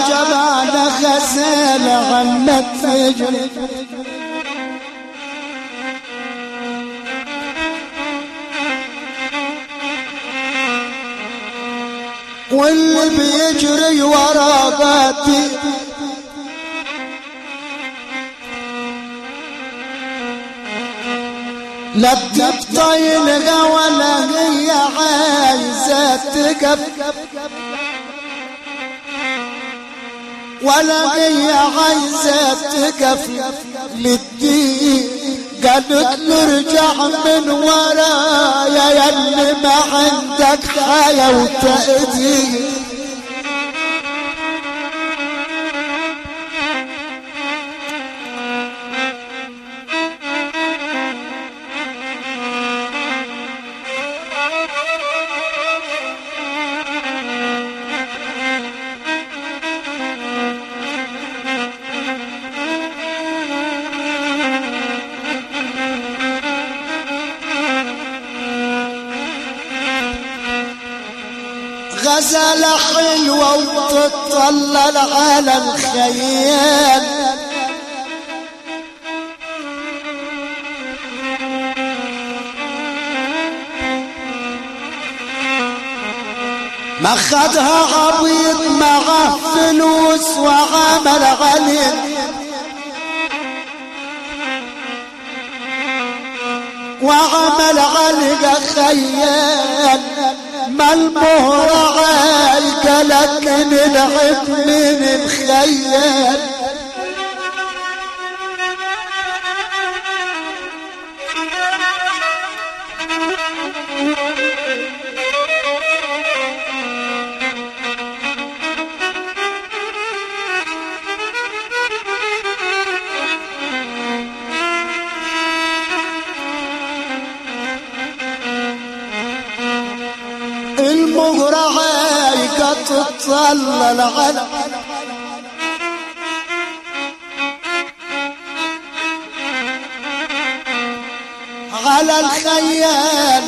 جمال غزال غنت تجري واللي بيجري ورا غاتي لا تبطي ولا هي عايزة تقف ولا هي عايزة تقف للدين قالت نرجع من ورايا يا اللي ما عندك حياة وتأذي غزالة حلوة وتطلل على الخيال ما خدها عبيط معه فلوس وعمل عليه وعمل علق خيال ما المهرة عايقة لكن العب من الخيال المهرة عايقة تتطلل على على الخيال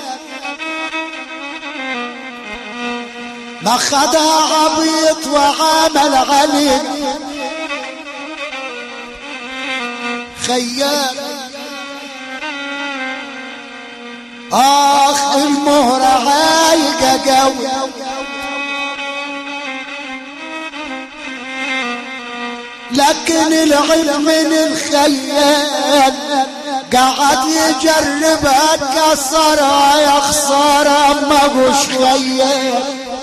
ما خدها عبيط وعمل عليه خيال اخ المهرة عايقة قوي لكن العلم من الخيال قعد يجربها تكسرها يا خسارة ما قوش خيال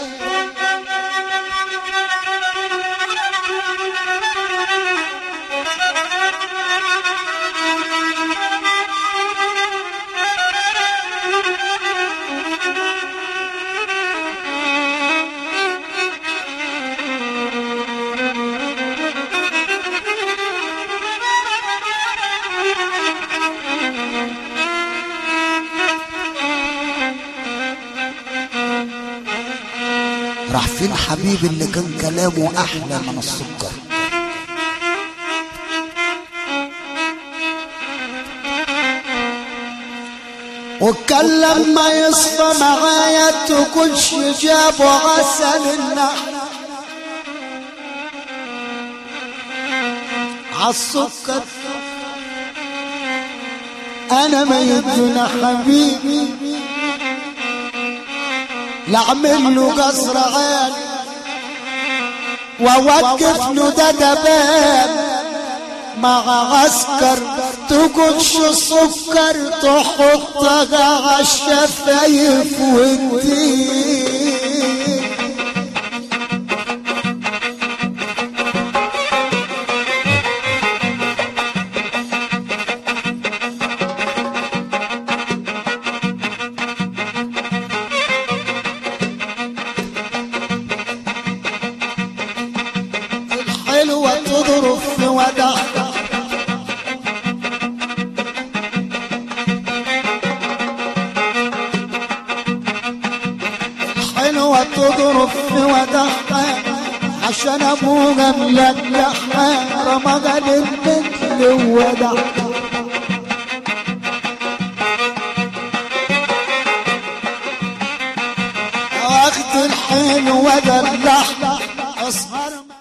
راح فين حبيبي اللي كان كلامه احلى من السكر واتكلم ما يصفى معايا تكونش جابوا عسل النحل عالسكر انا ما يدنا حبيبي لاعمل له قصر عالي واوقف له دبابان مع عسكر تقولش سكر تحطها عالشفايف والدين الحلوة تضرب في ودعها حلوة تضرب في ودعها عشان ابوها ملقحها رمضان البنت لودعها واخد الحلوة دلعها